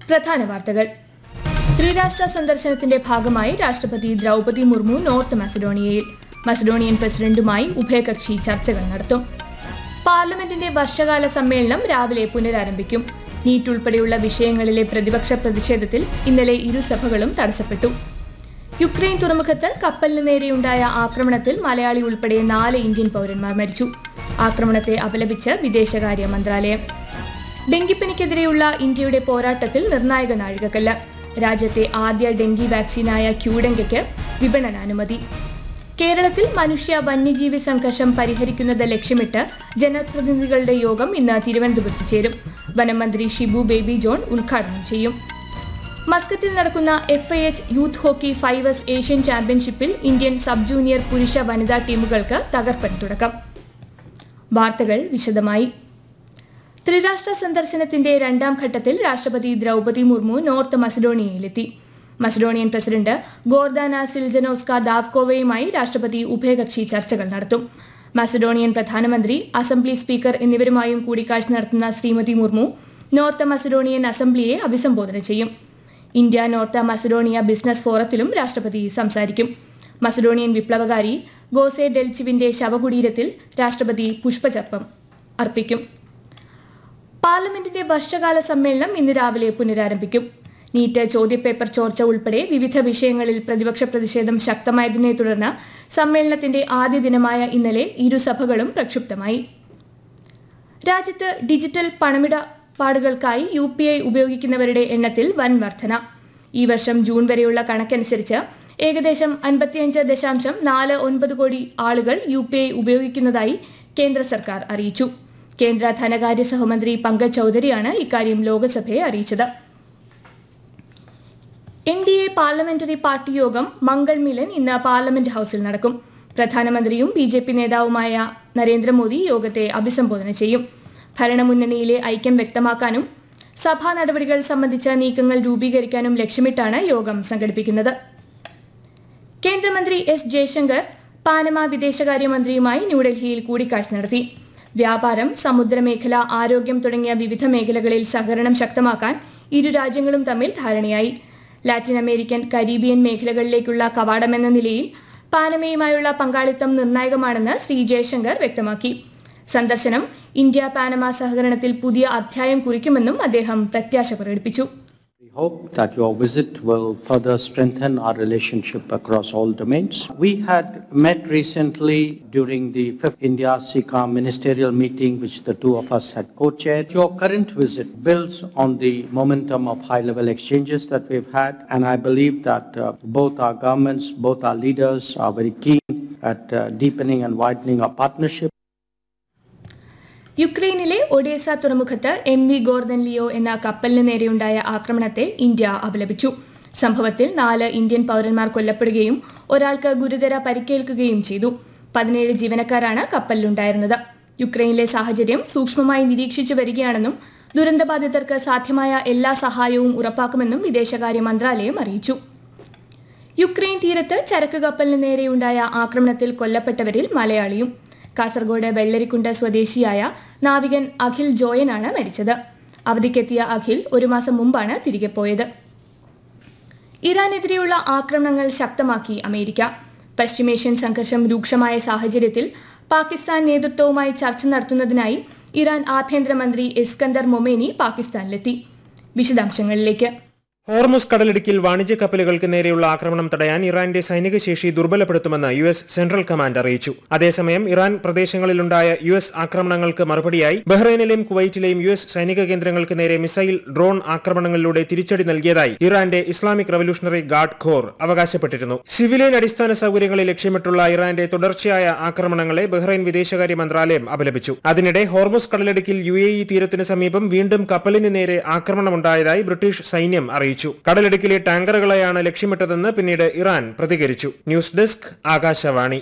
പ്രധാന വാർത്തകൾ ത്രിരാഷ്ട്ര സന്ദർശനത്തിന്റെ ഭാഗമായി രാഷ്ട്രപതി ദ്രൗപതി മുർമു നോർത്ത് മസഡോണിയയിൽ മസഡോണിയൻ പ്രസിഡന്റുമായി ഉഭയകക്ഷി ചർച്ചകൾ നടത്തും പാർലമെന്റിന്റെ വർഷകാല സമ്മേളനം രാവിലെ പുനരാരംഭിക്കും നീറ്റ് ഉൾപ്പെടെയുള്ള വിഷയങ്ങളിലെ പ്രതിപക്ഷ പ്രതിഷേധത്തിൽ ഇന്നലെ ഇരുസഭകളും തടസ്സപ്പെട്ടു യുക്രൈൻ തുറമുഖത്ത് കപ്പലിന് നേരെയുണ്ടായ ആക്രമണത്തിൽ മലയാളി ഉൾപ്പെടെ നാല് ഇന്ത്യൻ പൗരന്മാർ മരിച്ചു ആക്രമണത്തെ അപലപിച്ച് വിദേശകാര്യ മന്ത്രാലയം ഡെങ്കിപ്പനിക്കെതിരെയുള്ള ഇന്ത്യയുടെ പോരാട്ടത്തിൽ നിർണായക നാഴികക്കല്ല് രാജ്യത്തെ ആദ്യ ഡെങ്കി വാക്സിനായ ക്യൂഡെങ്കയ്ക്ക് വിപണനാനുമതി കേരളത്തിൽ മനുഷ്യ വന്യജീവി സംഘർഷം പരിഹരിക്കുന്നത് ലക്ഷ്യമിട്ട് ജനപ്രതിനിധികളുടെ യോഗം ഇന്ന് തിരുവനന്തപുരത്ത് ചേരും വനമന്ത്രി ഷിബു ബേബി ജോൺ ഉദ്ഘാടനം ചെയ്യും മസ്കറ്റിൽ നടക്കുന്ന F I H youth hockey fives Asian ചാമ്പ്യൻഷിപ്പിൽ ഇന്ത്യൻ സബ് ജൂനിയർ പുരുഷ വനിതാ ടീമുകൾക്ക് തകർപ്പൻ തുടക്കം വാർത്തകൾ വിശദമായി ത്രിരാഷ്ട്ര സന്ദർശനത്തിന്റെ രണ്ടാം ഘട്ടത്തിൽ രാഷ്ട്രപതി ദ്രൗപതി മുർമു നോർത്ത് മസഡോണിയയിലെത്തി മസഡോണിയൻ പ്രസിഡന്റ് ഗോർദാന സിൽജനോസ്ക ദാവ്കോവയുമായി രാഷ്ട്രപതി ഉഭയകക്ഷി ചർച്ചകൾ നടത്തും മസഡോണിയൻ പ്രധാനമന്ത്രി അസംബ്ലി സ്പീക്കർ എന്നിവരുമായും കൂടിക്കാഴ്ച നടത്തുന്ന ശ്രീമതി മുർമു നോർത്ത് മസഡോണിയൻ അസംബ്ലിയെ അഭിസംബോധന ചെയ്യും ഇന്ത്യ നോർത്ത് മസഡോണിയ ബിസിനസ് ഫോറത്തിലും രാഷ്ട്രപതി സംസാരിക്കും മസഡോണിയൻ വിപ്ലവകാരി ഗോസെ ഡെൽച്ചിവിന്റെ ശവകുടീരത്തിൽ രാഷ്ട്രപതി പുഷ്പചർപ്പം അർപ്പിക്കും പാർലമെന്റിന്റെ വർഷകാല സമ്മേളനം ഇന്ന് രാവിലെ പുനരാരംഭിക്കും നീറ്റ് ചോദ്യപേപ്പർ ചോർച്ച ഉൾപ്പെടെ വിവിധ വിഷയങ്ങളിൽ പ്രതിപക്ഷ പ്രതിഷേധം ശക്തമായതിനെ തുടർന്ന് സമ്മേളനത്തിന്റെ ആദ്യ ദിനമായ ഇന്നലെ ഇരുസഭകളും പ്രക്ഷുബ്ധമായി രാജ്യത്ത് ഡിജിറ്റൽ പണമിടപാടുകൾക്കായി യു പി ഐ ഉപയോഗിക്കുന്നവരുടെ എണ്ണത്തിൽ വൻ വർധന ഈ വർഷം ജൂൺ വരെയുള്ള കണക്കനുസരിച്ച് ഏകദേശം അൻപത്തിയഞ്ച് ദശാംശം നാല് ഒൻപത് കോടി ആളുകൾ യു പി ഐ ഉപയോഗിക്കുന്നതായി കേന്ദ്ര സർക്കാർ അറിയിച്ചു കേന്ദ്ര ധനകാര്യ സഹമന്ത്രി പങ്കജ് ചൌധരിയാണ് ഇക്കാര്യം ലോക്സഭയെ അറിയിച്ചത് N D A parliamentary party യോഗം മംഗൾ മിലൻ ഇന്ന് പാർലമെന്റ് ഹൌസിൽ നടക്കും പ്രധാനമന്ത്രിയും ബി ജെ പി നേതാവുമായ നരേന്ദ്രമോദി യോഗത്തെ അഭിസംബോധന ചെയ്യും ഭരണമുന്നണിയിലെ ഐക്യം വ്യക്തമാക്കാനും സഭാ നടപടികൾ സംബന്ധിച്ച നീക്കങ്ങൾ രൂപീകരിക്കാനും ലക്ഷ്യമിട്ടാണ് യോഗം സംഘടിപ്പിക്കുന്നത് കേന്ദ്രമന്ത്രി എസ് ജയശങ്കർ പാനമ വിദേശകാര്യമന്ത്രിയുമായി ന്യൂഡൽഹിയിൽ കൂടിക്കാഴ്ച നടത്തി വ്യാപാരം സമുദ്രമേഖല ആരോഗ്യം തുടങ്ങിയ വിവിധ മേഖലകളിൽ സഹകരണം ശക്തമാക്കാൻ ഇരു രാജ്യങ്ങളും തമ്മിൽ ധാരണയായി ലാറ്റിൻ അമേരിക്കൻ കരീബിയൻ മേഖലകളിലേക്കുള്ള കവാടമെന്ന നിലയിൽ പാനമയുമായുള്ള പങ്കാളിത്തം നിർണായകമാണെന്ന് ശ്രീ ജയശങ്കർ വ്യക്തമാക്കി സന്ദർശനം ഇന്ത്യ പാനമ സഹകരണത്തിൽ പുതിയ അധ്യായം കുറിക്കുമെന്നും അദ്ദേഹം പ്രത്യാശ പ്രകടിപ്പിച്ചു We hope that your visit will further strengthen our relationship across all domains. We had met recently during the fifth India SICA ministerial meeting, which the two of us had co-chaired. Your current visit builds on the momentum of high-level exchanges that we've had, and I believe that uh, both our governments, both our leaders are very keen at uh, deepening and widening our partnership. യുക്രൈനിലെ Odesa തുറമുഖത്ത് M V Gordon Leo എന്ന കപ്പലിന് നേരെയുണ്ടായ ആക്രമണത്തെ India അപലപിച്ചു സംഭവത്തിൽ നാല് Indian പൗരന്മാർ കൊല്ലപ്പെടുകയും ഒരാൾക്ക് ഗുരുതര പരിക്കേൽക്കുകയും ചെയ്തു പതിനേഴ് ജീവനക്കാരാണ് കപ്പലിലുണ്ടായിരുന്നത് യുക്രൈനിലെ സാഹചര്യം സൂക്ഷ്മമായി നിരീക്ഷിച്ചു വരികയാണെന്നും ദുരന്തബാധിതർക്ക് സാധ്യമായ എല്ലാ സഹായവും ഉറപ്പാക്കുമെന്നും വിദേശകാര്യ മന്ത്രാലയം അറിയിച്ചു യുക്രൈൻ തീരത്ത് ചരക്ക് കപ്പലിന് നേരെയുണ്ടായ ആക്രമണത്തിൽ കൊല്ലപ്പെട്ടവരിൽ മലയാളിയും കാസർഗോഡ് വെള്ളരിക്കുണ്ട് സ്വദേശിയായ നാവികൻ അഖിൽ ജോയനാണ് മരിച്ചത് അവധിക്കെത്തിയ അഖിൽ ഒരു മാസം മുമ്പാണ് തിരികെ പോയത് ഇറാനെതിരെയുള്ള ആക്രമണങ്ങൾ ശക്തമാക്കി അമേരിക്ക പശ്ചിമേഷ്യൻ സംഘർഷം രൂക്ഷമായ സാഹചര്യത്തിൽ പാകിസ്ഥാൻ നേതൃത്വവുമായി ചർച്ച നടത്തുന്നതിനായി ഇറാൻ ആഭ്യന്തരമന്ത്രി എസ്കന്ദർ മൊമേനി പാകിസ്ഥാനിലെത്തി വിശദാംശങ്ങളിലേക്ക് ഹോർമുസ് കടലിടുക്കിൽ വാണിജ്യ കപ്പലുകൾക്ക് നേരെയുള്ള ആക്രമണം തടയാൻ ഇറാന്റെ സൈനിക ശേഷി ദുർബലപ്പെടുത്തുമെന്ന് യു എസ് സെൻട്രൽ കമാൻഡ് അറിയിച്ചു അതേസമയം ഇറാൻ പ്രദേശങ്ങളിലുണ്ടായ യു എസ് ആക്രമണങ്ങൾക്ക് മറുപടിയായി ബഹ്റൈനിലെയും കുവൈറ്റിലെയും യു എസ് സൈനിക കേന്ദ്രങ്ങൾക്ക് നേരെ മിസൈൽ ഡ്രോൺ ആക്രമണങ്ങളിലൂടെ തിരിച്ചടി നൽകിയതായി ഇറാന്റെ ഇസ്ലാമിക് റവല്യൂഷണറി ഗാർഡ് ഖോർ അവകാശപ്പെട്ടിരുന്നു സിവിലിയൻ അടിസ്ഥാന സൗകര്യങ്ങളെ ലക്ഷ്യമിട്ടുള്ള ഇറാന്റെ തുടർച്ചയായ ആക്രമണങ്ങളെ ബഹ്റൈൻ വിദേശകാര്യ മന്ത്രാലയം അപലപിച്ചു അതിനിടെ ഹോർമുസ് കടലിടുക്കിൽ യു എ ഇ തീരത്തിന് സമീപം വീണ്ടും കപ്പലിന് നേരെ ആക്രമണമുണ്ടായതായി ബ്രിട്ടീഷ് സൈന്യം അറിയിച്ചു കടലിടുക്കിലെ ടാങ്കറുകളെയാണ് ലക്ഷ്യമിട്ടതെന്ന് പിന്നീട് ഇറാൻ പ്രതികരിച്ചു ന്യൂസ് ഡെസ്ക് ആകാശവാണി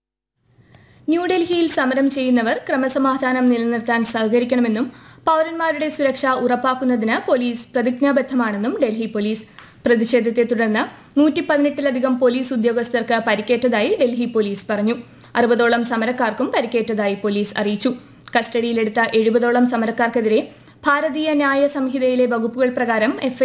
ന്യൂഡൽഹിയിൽ സമരം ചെയ്യുന്നവർ ക്രമസമാധാനം നിലനിർത്താൻ സഹകരിക്കണമെന്നും പൌരന്മാരുടെ സുരക്ഷ ഉറപ്പാക്കുന്നതിന് പോലീസ് പ്രതിജ്ഞാബദ്ധമാണെന്നും ഡൽഹി പോലീസ് പ്രതിഷേധത്തെ തുടർന്ന് നൂറ്റി പതിനെട്ടിലധികം പോലീസ് ഉദ്യോഗസ്ഥർക്ക് പരിക്കേറ്റതായി ഡൽഹി പോലീസ് പറഞ്ഞു അറുപതോളം സമരക്കാർക്കും പരിക്കേറ്റതായി പോലീസ് അറിയിച്ചു കസ്റ്റഡിയിലെടുത്ത എഴുപതോളം സമരക്കാർക്കെതിരെ ഭാരതീയ ന്യായ സംഹിതയിലെ വകുപ്പുകൾ പ്രകാരം എഫ്